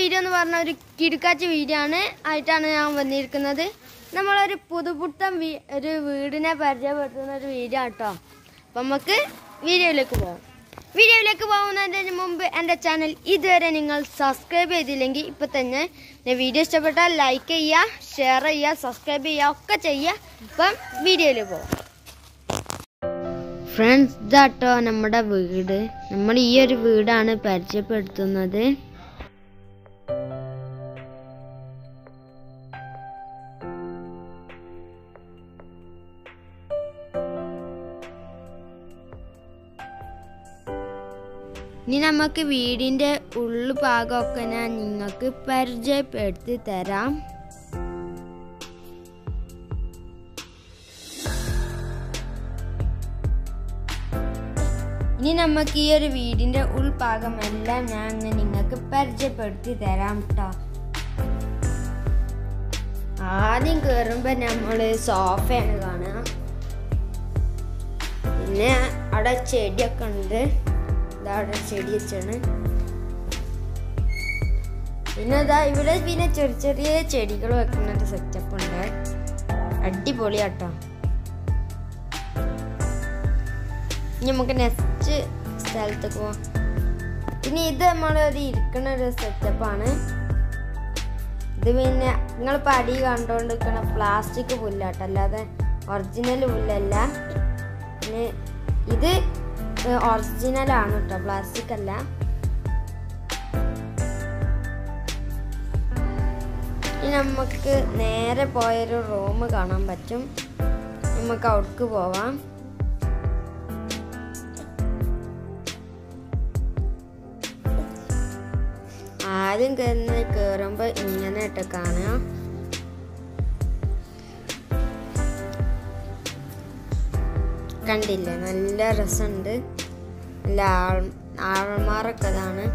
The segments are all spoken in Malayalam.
വീഡിയോ എന്ന് പറഞ്ഞ ഒരു കിടുക്കാച്ച വീഡിയോ ആണ് ആയിട്ടാണ് ഞാൻ വന്നിരിക്കുന്നത് നമ്മളൊരു പുതുപുത്തൻ വീ ഒരു വീടിനെ പരിചയപ്പെടുത്തുന്ന ഒരു വീഡിയോ കേട്ടോ അപ്പം നമുക്ക് വീഡിയോയിലേക്ക് പോകാം വീഡിയോയിലേക്ക് പോകുന്നതിന് മുമ്പ് എൻ്റെ ചാനൽ ഇതുവരെ നിങ്ങൾ സബ്സ്ക്രൈബ് ചെയ്തില്ലെങ്കിൽ ഇപ്പം തന്നെ എൻ്റെ വീഡിയോ ഇഷ്ടപ്പെട്ടാൽ ലൈക്ക് ചെയ്യുക ഷെയർ ചെയ്യുക സബ്സ്ക്രൈബ് ചെയ്യുക ഒക്കെ ചെയ്യുക ഇപ്പം വീഡിയോയിൽ പോകാം ഫ്രണ്ട്സ് ഇതാട്ടോ നമ്മുടെ വീട് നമ്മൾ ഈ ഒരു വീടാണ് പരിചയപ്പെടുത്തുന്നത് ഇനി നമുക്ക് വീടിൻ്റെ ഉള്ളു ഭാഗമൊക്കെ ഞാൻ നിങ്ങൾക്ക് പരിചയപ്പെടുത്തി തരാം ഇനി നമുക്ക് ഈ ഒരു വീടിന്റെ ഉൾഭാഗം എല്ലാം ഞാൻ അങ്ങ് നിങ്ങൾക്ക് പരിചയപ്പെടുത്തി തരാം കേട്ടോ ആദ്യം കയറുമ്പോ നമ്മള് സോഫയാണ് കാണുക പിന്നെ അവിടെ ചെടിയൊക്കെ ഉണ്ട് ഇതാ അവിടെ ചെടി വെച്ചാണ് പിന്നെ ഇതാ ഇവിടെ പിന്നെ ചെറിയ ചെറിയ ചെടികൾ വെക്കുന്ന ഒരു സെറ്റപ്പ് ഉണ്ട് അടിപൊളിയാട്ടോ ഇനി നമുക്ക് നെക്സ്റ്റ് സ്ഥലത്തേക്ക് പോവാം പിന്നെ ഇത് നമ്മളൊരു ഇരിക്കുന്ന ഒരു സെറ്റപ്പാണ് ഇത് പിന്നെ നിങ്ങളിപ്പോൾ അടി കണ്ടുകൊണ്ടിരിക്കണ പ്ലാസ്റ്റിക് പുല്ലാട്ടോ അല്ലാതെ ഒറിജിനൽ പുല്ലല്ല പിന്നെ ഇത് ഒറിജിനൽ ആണ് കേട്ടോ പ്ലാസ്റ്റിക് അല്ല ഇനി നമുക്ക് നേരെ പോയൊരു റൂം കാണാൻ പറ്റും നമുക്ക് അവിടേക്ക് പോവാം ആദ്യം കയറുന്ന കയറുമ്പോൾ ഇങ്ങനെ ഇട്ട് കാണാം കണ്ടില്ലേ നല്ല രസമുണ്ട് നല്ല ആൾ ആൾമാരൊക്കെ ഇതാണ്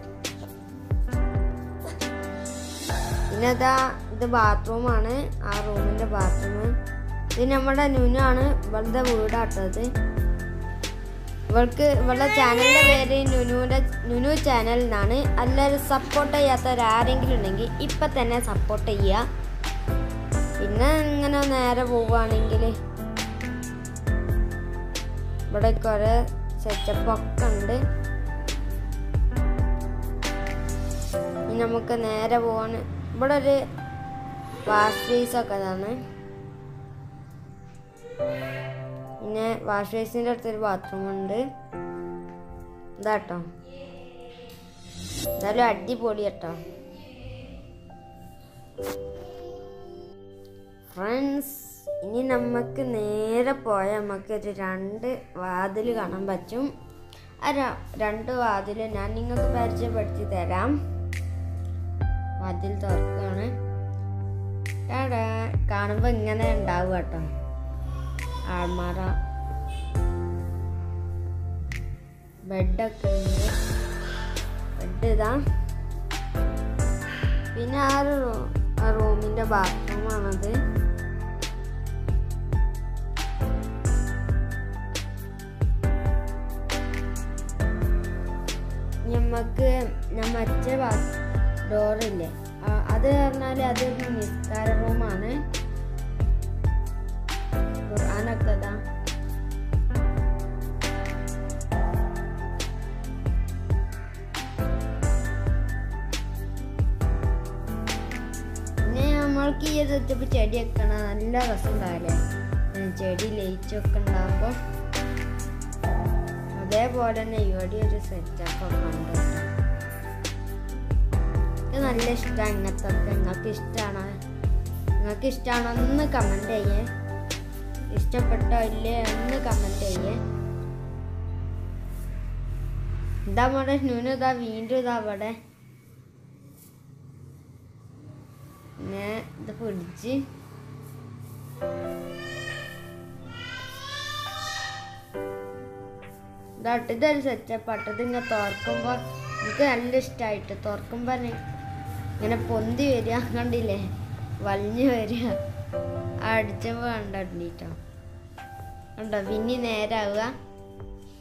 പിന്നെ ഇതാ ഇത് ബാത്റൂമാണ് ആ റൂമിന്റെ ബാത്റൂം ഇത് നമ്മുടെ നുനാണ് ഇവളുടെ വീടാട്ടത് ഇവൾക്ക് ഇവളുടെ ചാനലിന്റെ പേര് നുനുവിന്റെ നുനു ചാനൽ എന്നാണ് എല്ലാവരും സപ്പോർട്ട് ചെയ്യാത്തവരാരെങ്കിലും ഉണ്ടെങ്കിൽ ഇപ്പൊ തന്നെ സപ്പോർട്ട് ചെയ്യുക പിന്നെ ഇങ്ങനെ നേരെ പോവുകയാണെങ്കിൽ ഇവിടെ കുറെ സെറ്റപ്പ് ഒക്കെ ഉണ്ട് ഇനി നമുക്ക് നേരെ പോവാൻ ഇവിടെ ഒരു വാഷ് ബേസ് ഒക്കെ ഇതാണ് പിന്നെ വാഷ് ബേസിൻ്റെ അടുത്തൊരു ബാത്റൂം ഉണ്ട് ഇതാട്ടോ എന്തായാലും അടിപൊളി കേട്ടോ ഫ്രണ്ട്സ് ഇനി നമുക്ക് നേരെ പോയാൽ നമുക്ക് ഒരു രണ്ട് വാതിൽ കാണാൻ പറ്റും ആ ര- രണ്ട് വാതിൽ ഞാൻ നിങ്ങൾക്ക് പരിചയപ്പെടുത്തി തരാം വാതിൽ തുറക്കാണ് ടാടാ കാണുമ്പോൾ ഇങ്ങനെ ഉണ്ടാവും കേട്ടോ ആൾമാറ ബെഡൊക്കെ ഉണ്ട് ബെഡ് ഇതാ പിന്നെ ആ ഒരു റൂ- ആ റൂമിന്റെ ബാത്റൂമാണത് ഞമ്മക്ക് ഞാൻ മറ്റേ ഡോറില്ലേ അത് പറഞ്ഞാൽ അതൊരു നിസ്കാര റൂമാണ് ഖുർആനൊക്കെ ഇതാ പിന്നെ നമ്മൾക്ക് ഈ സെറ്റപ്പ് ചെടിയൊക്കെ കാണാൻ നല്ല രസം ഉണ്ടാവില്ലേ ഉം, ചെടി ലയിച്ചൊക്കെ ഉണ്ടാകുമ്പോൾ അതേപോലെ തന്നെ ഇവിടെ ഒരു സെറ്റപ്പ് ഒക്കെ ഉണ്ട് കേട്ടോ. എനിക്ക് നല്ല ഇഷ്ടമാണ് ഇങ്ങനത്തെ ഒക്കെ നിങ്ങൾക്ക് ഇഷ്ടമാണോ നിങ്ങൾക്ക് ഇഷ്ടമാണോ ഒന്ന് കമൻറ്റ് ചെയ്യേ ഇഷ്ടപ്പെട്ടോ ഇല്ലേ ഒന്ന് കമൻറ്റ് ചെയ്യേ ഇതാ നമ്മുടെ ന്യൂന് ഇതാ വീണ്ടും ഇതാ അവിടെ പിന്നെ ഇത് പിടിച്ച് ഇതാട്ട് ഇതൊരു സെറ്റപ്പ് ആട്ടോ ഇത് ഇങ്ങനെ തുറക്കുമ്പോൾ എനിക്ക് നല്ല ഇഷ്ടമായിട്ട് തുറക്കുമ്പോൾ ഇങ്ങനെ പൊന്തി വരിക കണ്ടില്ലേ വലിഞ്ഞു വരിക അടിച്ചപ്പോൾ കണ്ടിട്ടോ കണ്ടോ പിന്നെ നേരാവുക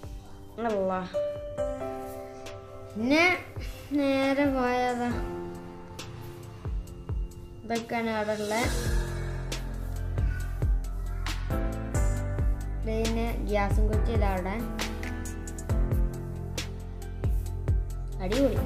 അല്ലാ പിന്നെ നേരെ പോയതാ ഇതൊക്കെയാണ് അവിടെ ഉള്ളത് പിന്നെ ഗ്യാസും കുറ്റിയില്ല അവിടെ അടിപൊളി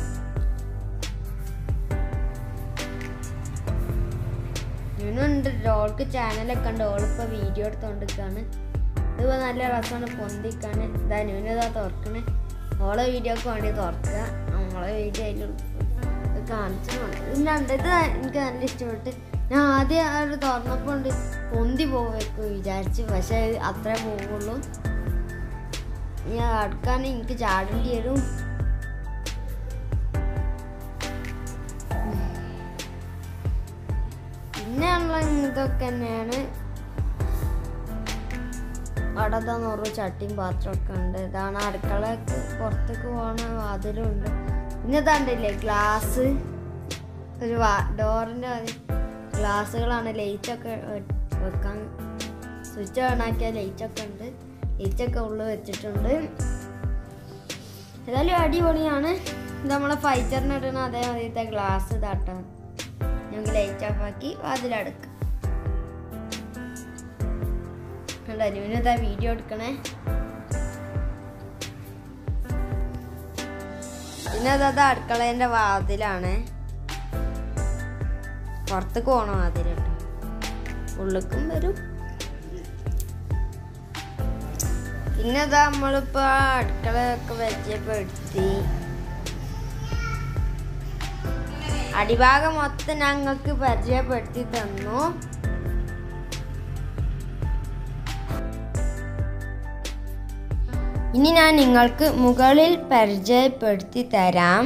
ഇവനുണ്ട് ഓൾക്ക് ചാനലൊക്കെ ഉണ്ട് ഓളിപ്പോ വീഡിയോ എടുത്തോണ്ടിരിക്കാണ് ഇതിപ്പോ നല്ല രസമാണ് പൊന്തിക്കാണ് ഇതാ ന്യൂനതാ തുറക്കണേ ഓളെ വീഡിയോക്ക് വേണ്ടി തുറക്കുക നമ്മളെ വീഡിയോ അതിൽ കാണിച്ചു ഇല്ലാണ്ട് ഇത് എനിക്ക് നല്ല ഇഷ്ടപ്പെട്ട് ഞാൻ ആദ്യം അത് തുറന്നപ്പോൾ ഉണ്ട് പൊന്തി പോവേക്ക് വിചാരിച്ചു പക്ഷെ അത്രേ പോവുള്ളൂ ഞാൻ അടുക്കാൻ എനിക്ക് ചാടേണ്ടി വരും പിന്നെ ഉള്ള ഇതൊക്കെ തന്നെയാണ് അവിടെ തന്നെ ഓരോ ചട്ടിയും പാത്രമൊക്കെ ഉണ്ട് ഇതാണ് അടുക്കളക്ക് പുറത്തേക്ക് പോണ വാതിലുണ്ട് പിന്നെ ഇതാണ്ടില്ലേ ഗ്ലാസ് ഒരു വാ ഡോറിൻ്റെ ഗ്ലാസ്സുകളാണ് ലൈറ്റൊക്കെ വെക്കാൻ സ്വിച്ച് ഓൺ ആക്കിയ ലൈറ്റൊക്കെ ഉണ്ട് ലൈറ്റൊക്കെ ഉള്ളിൽ വെച്ചിട്ടുണ്ട് ഏതായാലും അടിപൊളിയാണ് ഇത് നമ്മളെ ഫൈറ്ററിന് ഇടുന്ന അതേമാതിരത്തെ ഗ്ലാസ് ഇതാട്ടോ ഞങ്ങൾക്ക് ലൈറ്റ് ഓഫ് ആക്കി വാതിലടക്കാം കണ്ടോ അനുവിനിതാ വീഡിയോ എടുക്കണേ പിന്നെ അതത് അടുക്കളേന്റെ വാതിലാണ് പുറത്തേക്ക് പോണ വാതിൽ കേട്ടോ ഉള്ളിക്കും വരും പിന്നെ അതാ നമ്മളിപ്പോ അടുക്കളയൊക്കെ പരിചയപ്പെടുത്തി അടിഭാഗം മൊത്തം ഞങ്ങൾക്ക് പരിചയപ്പെടുത്തി തന്നു ഇനി ഞാൻ നിങ്ങൾക്ക് മുകളിൽ പരിചയപ്പെടുത്തി തരാം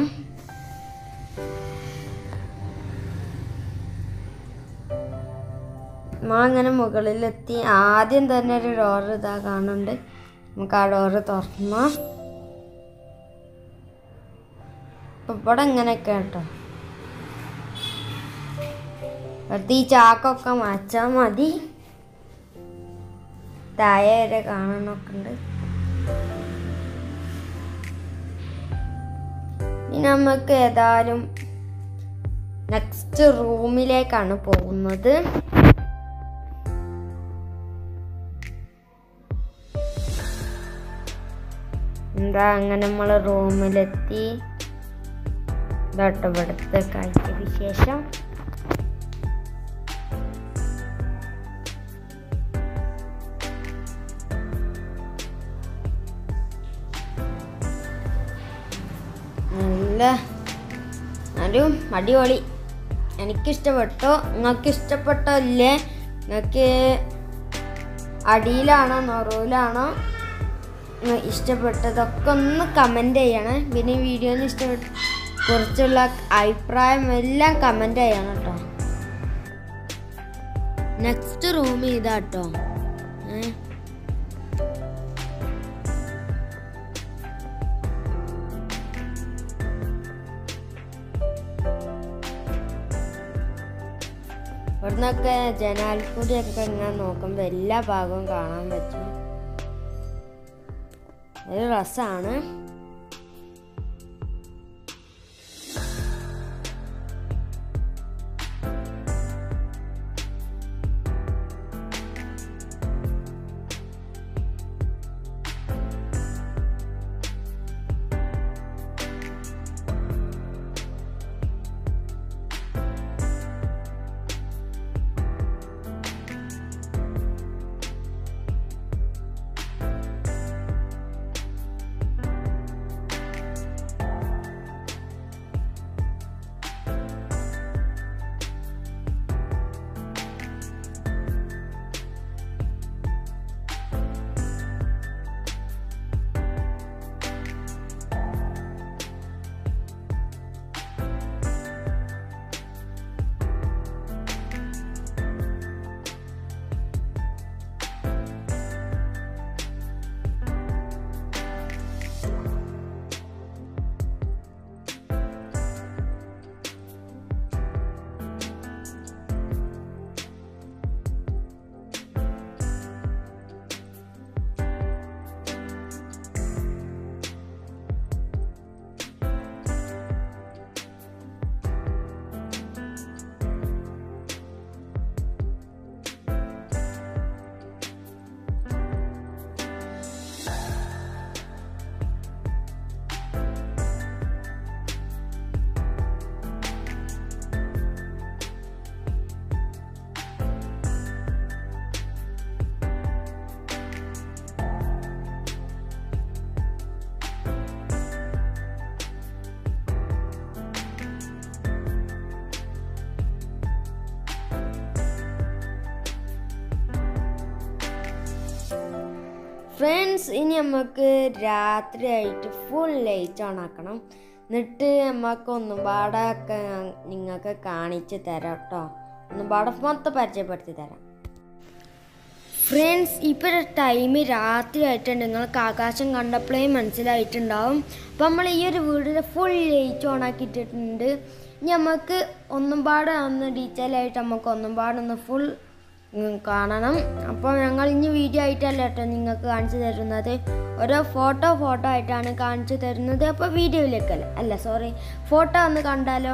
നമ്മൾ അങ്ങനെ മുകളിലെത്തി ആദ്യം തന്നെ ഒരു ഡോർ ഇതാ കാണുന്നുണ്ട് നമുക്ക് ആ ഡോറ് തുറന്നു ഇപ്പൊ ഇവിടെ ഇങ്ങനെയൊക്കെ കേട്ടോ വെറുതെ ഈ ചാക്കൊക്കെ മാച്ചാൽ മതി താഴെ വരെ കാണാനൊക്കെ ഉണ്ട് ഇനി നമുക്ക് ഏതായാലും നെക്സ്റ്റ് റൂമിലേക്കാണ് പോകുന്നത് എന്താ അങ്ങനെ നമ്മൾ റൂമിലെത്തി ഇതാട്ടോ ഇവിടുത്തെ കാഴ്ച വിശേഷം നല്ല എന്നാലും അടിപൊളി എനിക്കിഷ്ടപ്പെട്ടോ നിങ്ങൾക്ക് ഇഷ്ടപ്പെട്ടോ ഇല്ലേ നിങ്ങൾക്ക് അടിയിലാണോ നൊറൂലാണോ ഉം, ഇഷ്ടപ്പെട്ടതൊക്കെ ഒന്ന് കമൻ്റ് ചെയ്യണേ പിന്നെ ഈ വീഡിയോന് ഇഷ്ടപ്പെട്ട കുറിച്ചുള്ള അഭിപ്രായം എല്ലാം കമൻ്റ് ചെയ്യണം കേട്ടോ നെക്സ്റ്റ് റൂം ഇതാട്ടോ ഏ ഇവിടുന്നൊക്കെ ജനാൽക്കൂടിയൊക്കെ ഇങ്ങനെ നോക്കുമ്പോൾ എല്ലാ ഭാഗവും കാണാൻ പറ്റും ഒരു രസമാണ് ഫ്രണ്ട്സ് ഇനി നമുക്ക് രാത്രിയായിട്ട് ഫുൾ ലൈറ്റ് ഓൺ ആക്കണം എന്നിട്ട് നമുക്ക് ഒന്നും പാടൊക്കെ നിങ്ങൾക്ക് കാണിച്ച് തരാം കേട്ടോ ഒന്നും പാടെ മൊത്തം പരിചയപ്പെടുത്തി തരാം ഫ്രണ്ട്സ് ഇപ്പോൾ ടൈം രാത്രി ആയിട്ടുണ്ട് നിങ്ങൾക്ക് ആകാശം കണ്ടപ്പോഴേ മനസ്സിലായിട്ടുണ്ടാവും അപ്പം നമ്മൾ ഈ ഒരു വീടിൽ ഫുൾ ലൈറ്റ് ഓൺ ആക്കിയിട്ടിട്ടുണ്ട് ഇനി നമുക്ക് ഒന്നും പാടെ ഒന്ന് ഡീറ്റെയിൽ ആയിട്ട് നമുക്ക് ഒന്നും പാടെ ഒന്ന് ഫുൾ കാണണം അപ്പോൾ ഞങ്ങൾ ഇനി വീഡിയോ ആയിട്ടല്ല കേട്ടോ നിങ്ങൾക്ക് കാണിച്ചു തരുന്നത് ഓരോ ഫോട്ടോ ഫോട്ടോ ആയിട്ടാണ് കാണിച്ചു തരുന്നത് അപ്പോൾ വീഡിയോയിലേക്കല്ല അല്ല സോറി ഫോട്ടോ ഒന്ന് കണ്ടാലോ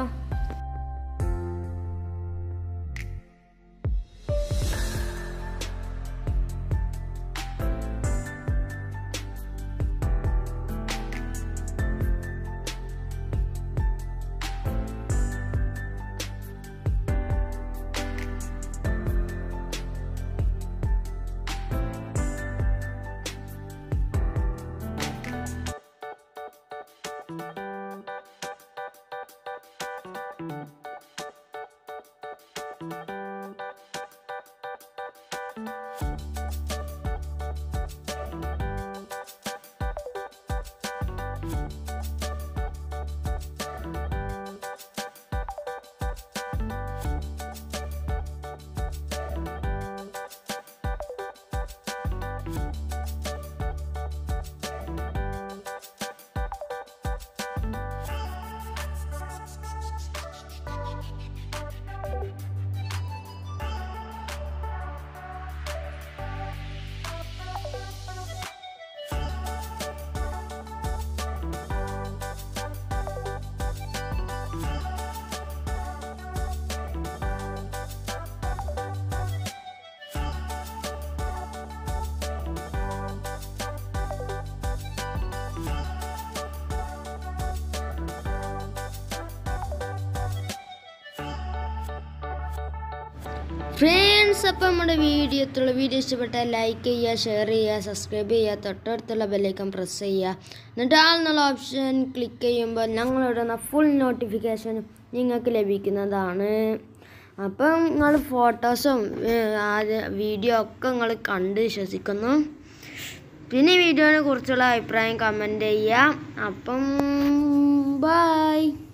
ഫ്രണ്ട്സ് അപ്പം നമ്മുടെ വീഡിയോ എത്തുള്ള വീഡിയോ ഇഷ്ടപ്പെട്ടാൽ ലൈക്ക് ചെയ്യുക ഷെയർ ചെയ്യുക സബ്സ്ക്രൈബ് ചെയ്യുക തൊട്ടടുത്തുള്ള ബെല്ലൈക്കൺ പ്രസ് ചെയ്യുക എന്നിട്ട് ആൾന്നുള്ള ഓപ്ഷൻ ക്ലിക്ക് ചെയ്യുമ്പോൾ ഞങ്ങളിടുന്ന ഫുൾ നോട്ടിഫിക്കേഷൻ നിങ്ങൾക്ക് ലഭിക്കുന്നതാണ് അപ്പം നിങ്ങൾ ഫോട്ടോസും വീഡിയോ ഒക്കെ നിങ്ങൾ കണ്ട് വിശ്വസിക്കുന്നു പിന്നെ ഈ വീഡിയോനെ കുറിച്ചുള്ള അഭിപ്രായം കമൻറ്റ് ചെയ്യുക അപ്പം ബൈ